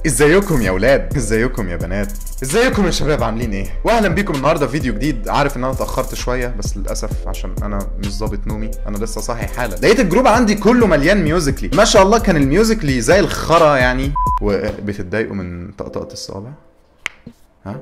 ازيكم يا ولاد ازيكم يا بنات ازيكم يا شباب عاملين ايه واهلا بيكم النهارده في فيديو جديد عارف ان انا اتاخرت شويه بس للاسف عشان انا مش ظابط نومي انا لسه صاحي حالا لقيت الجروب عندي كله مليان ميوزيكلي ما شاء الله كان الميوزيكلي زي الخرا يعني وبتتضايقوا من طقطقه الصوابع ها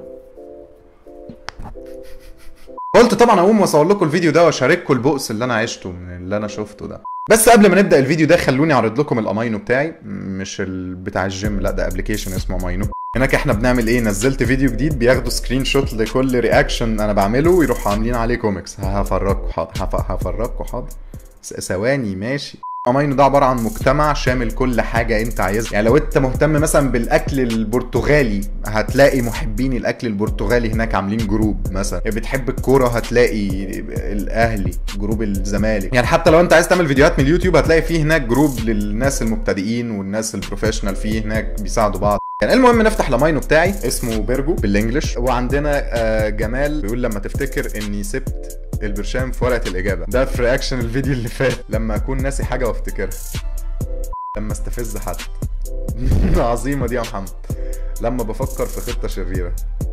قلت طبعا اقوم واصور لكم الفيديو ده واشارككم البؤس اللي انا عشته من اللي انا شفته ده بس قبل ما نبدا الفيديو ده خلوني اعرض لكم الاماينو بتاعي مش ال- بتاع الجيم لا ده ابلكيشن اسمه اماينو هناك احنا بنعمل ايه نزلت فيديو جديد بياخدوا سكرين شوت لكل رياكشن انا بعمله ويروحوا عاملين عليه كوميكس هفرجكم حاضر هف- هفرجكم حاضر س- ثواني ماشي اماينو ده عباره عن مجتمع شامل كل حاجه انت عايزها يعني لو انت مهتم مثلا بالاكل البرتغالي هتلاقي محبين الاكل البرتغالي هناك عاملين جروب مثلا بتحب الكوره هتلاقي الاهلي جروب الزمالك يعني حتى لو انت عايز تعمل فيديوهات من اليوتيوب هتلاقي فيه هناك جروب للناس المبتدئين والناس البروفيشنال فيه هناك بيساعدوا بعض يعني المهم نفتح لماينو بتاعي اسمه بيرجو بالانجلش وعندنا آه، جمال بيقول لما تفتكر اني سبت البرشام في ورقه الاجابه ده في رياكشن الفيديو اللي فات لما اكون ناسي حاجه وافتكرها لما استفز حد عظيمه دي يا محمد لما بفكر في خطه شريره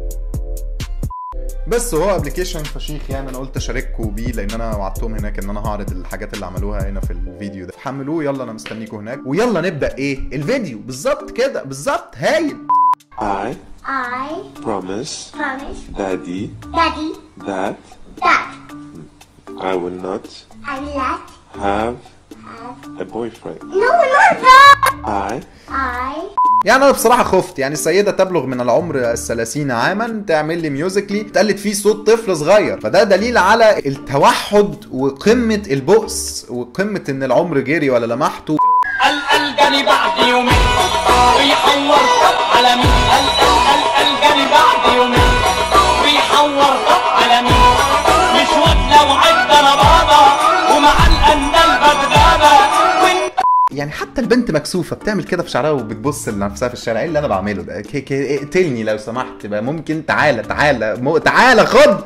بس هو ابلكيشن فشيخ يعني انا قلت اشارككم بيه لان انا وعدتهم هناك ان انا هعرض الحاجات اللي عملوها هنا في الفيديو ده حملوه يلا انا مستنيكم هناك ويلا نبدا ايه الفيديو بالظبط كده بالظبط هايل I I promise promise Daddy Daddy that that I will not I will not have have a boyfriend. no not that I I يعني انا بصراحه خفت يعني السيده تبلغ من العمر الثلاثين عاما تعمل لي ميوزيكلي تقلد فيه صوت طفل صغير فده دليل على التوحد وقمه البؤس وقمه ان العمر جري ولا لمحته الجني بعد يومين بيحور على مين الجني بعد يومين بيحور على مين مش واد لو عدنا بابا ومع الأندل بغدادة وإن يعني حتى البنت مكسوفه بتعمل كده في شعرها وبتبص لنفسها في الشارع ايه اللي انا بعمله ده ك- ك- اقتلني لو سمحت بقى ممكن تعالى تعالى مو... تعالى خد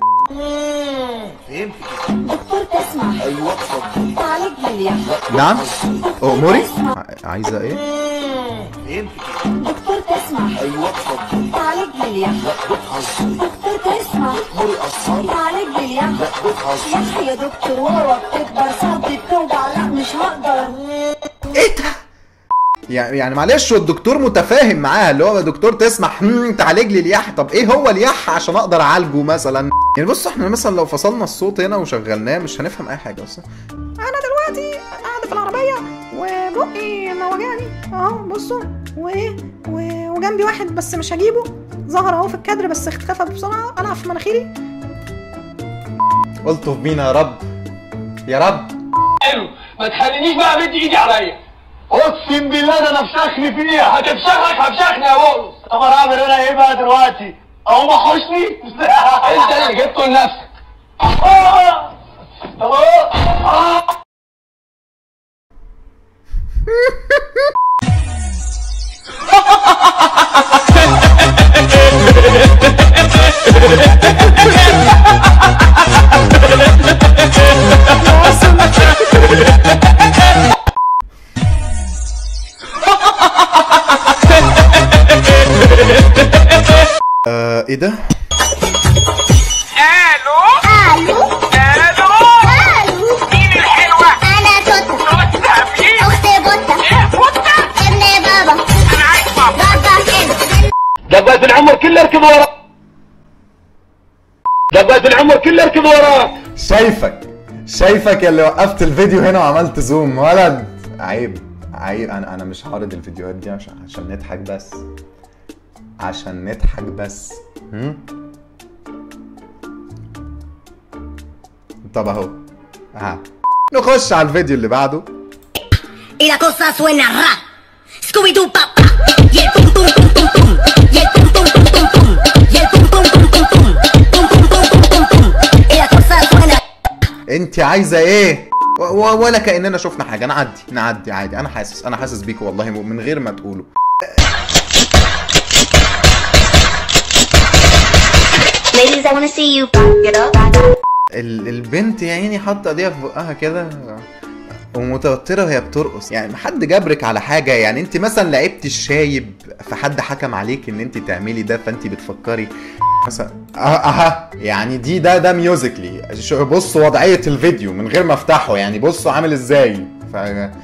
دكتور تسمع ايوه اتفضل تعالج باليم نعم اموري ع- عايزه ايه دكتور تسمع ايوه اتفضل تعالج باليم دكتور تسمع تعالج باليم يا اخي يا دكتور واوا بتكبر صدري بتوجع لا مش هقدر ايه ده يعني يعني معلش هو الدكتور متفاهم معاها اللي هو دكتور تسمح "هم، تعالج لي اليح طب ايه هو اليح عشان اقدر اعالجه مثلا يعني بص احنا مثلا لو فصلنا الصوت هنا وشغلناه مش هنفهم اي حاجه اصلا انا دلوقتي قاعده في العربيه وبقي موجعني اهو بصوا وايه و- وجنبي واحد بس مش هجيبه ظهر اهو في الكادر بس اختفى بسرعه العب في مناخيري الطف بينا يا رب يا رب حلو ما تخلينيش بقى مدي ايدي عليا اقسم بالله ده انا فشخني فيها هتفشخك هفشخني يا بولس طب انا اعمل انا ايه بقى دلوقتي اقوم احوشني انت اللي جبته لنفسك آه. طب آه. آه ايه ده Allo الو مين الحلوة أنا توتة أخت بطة ابن بابا بابا كده دبات العمر كله اركض ورا دبات العمر كله اركض ورا شايفك شايفك يا اللي وقفت الفيديو هنا وعملت زوم ولد عيب عيب انا انا مش هعرض الفيديوهات دي عشان عشان نضحك بس عشان نضحك بس هم؟ طب اهو ها نخش على الفيديو اللي بعده Y la cosa suena ra. Scooby-Doo papá. Y el pum pum pum pum pum. Y el pum pum pum pum pum. Y el pum pum pum pum pum. Pum pum pum pum pum pum. Y la cosa suena. انت عايزه ايه و- و- ولا كاننا شفنا حاجه نعدي نعدي عادي انا حاسس انا حاسس بيكوا والله من غير ما تقولوا Ladies I wanna see you back it up ال- البنت يا عيني حاطه ايديها في بقها كده ومتوتره وهي بترقص يعني حد جبرك على حاجه يعني انت مثلا لعبتي الشايب فحد حكم عليك ان انت تعملي ده فانت بتفكري مثلا اه اها يعني دي ده ده ميوزيكلي شو- بصوا وضعيه الفيديو من غير ما افتحه يعني بصوا عامل ازاي ف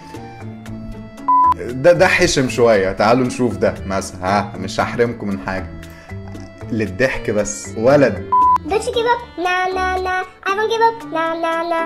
ده ده حشم شويه تعالوا نشوف ده مثلا ها مش هحرمكم من حاجه للضحك بس ولد Don't you give up? Nah, nah, nah. I won't give up. Nah, nah, nah.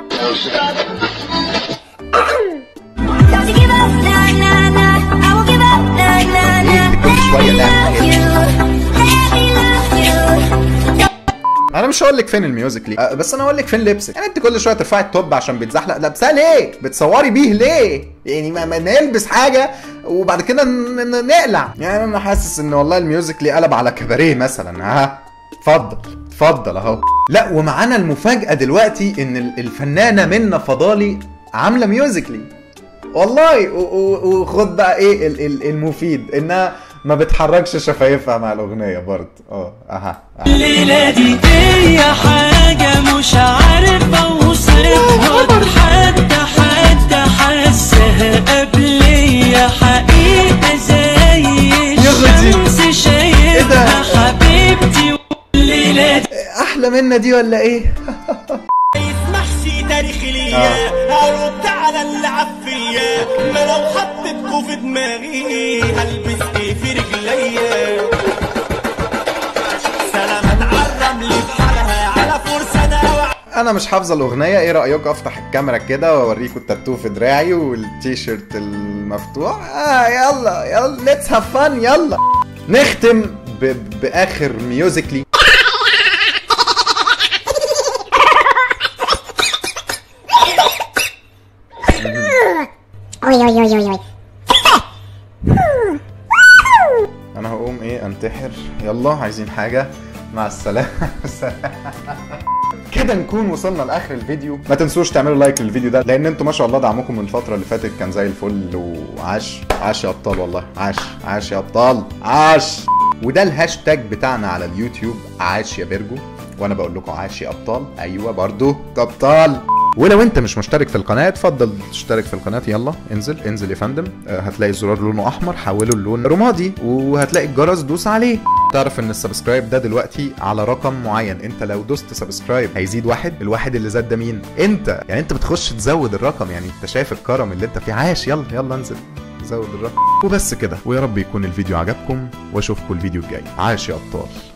Don't you give up, nah, nah, nah. I won't give up, nah, nah, nah. كل شويه لعب You, let me love you. انا مش هقول لك فين الميوزيكلي أه بس انا هقول لك فين لبسك يعني انت كل شويه ترفعي التوب عشان بيتزحلق لابساه ليه بتصوري بيه ليه يعني ما, ما نلبس حاجه وبعد كده ن- ن- نقلع يعني انا حاسس ان والله الميوزيكلي قلب على كباريه مثلا ها اتفضل اتفضل اهو لا ومعانا المفاجاه دلوقتي ان ال- الفنانه منى فضالي عامله ميوزيكلي والله و- و- وخد بقى ايه ال- ال- المفيد انها ما بتحركش شفايفها مع الاغنيه برضه اه اها الليلة دي هي حاجة مش عارف اوصفها حتى حتى حاسها قبلية حقيقة زي يغزي. الشمس إيه ده؟ شايفها حبيبتي الليلة دي احلى منا دي ولا ايه محشي تاريخ ليا هرد على العفية ما لو حطيتكوا في دماغي هلبس ايه في رجليا سلامات عالرمل بحالها على فرصة انا مش حافظه الاغنيه ايه رايكم افتح الكاميرا كده واوريكم التاتو في دراعي والتيشيرت المفتوح اه يلا يلا ليتس هاف فن يلا نختم ب... باخر ميوزيكلي Oi, oi, oi, oi, oi. انا هقوم ايه انتحر يلا عايزين حاجه مع السلامه كده نكون وصلنا لاخر الفيديو ما تنسوش تعملوا لايك للفيديو ده لان انتوا ما شاء الله دعمكم من الفتره اللي فاتت كان زي الفل وعاش عاش يا ابطال والله عاش عاش يا ابطال عاش وده الهاشتاج بتاعنا على اليوتيوب عاش يا بيرجو وانا بقول لكم عاش يا ابطال ايوه برضو ابطال ولو انت مش مشترك في القناه اتفضل تشترك في القناه يلا انزل انزل يا فندم آه، هتلاقي الزرار لونه احمر حوله للون رمادي وهتلاقي الجرس دوس عليه تعرف ان السبسكرايب ده دلوقتي على رقم معين انت لو دوست سبسكرايب هيزيد واحد الواحد اللي زاد ده مين انت يعني انت بتخش تزود الرقم يعني انت شايف الكرم اللي انت فيه عاش يلا يلا انزل زود الرقم وبس كده ويا رب يكون الفيديو عجبكم واشوفكم الفيديو الجاي عاش يا ابطال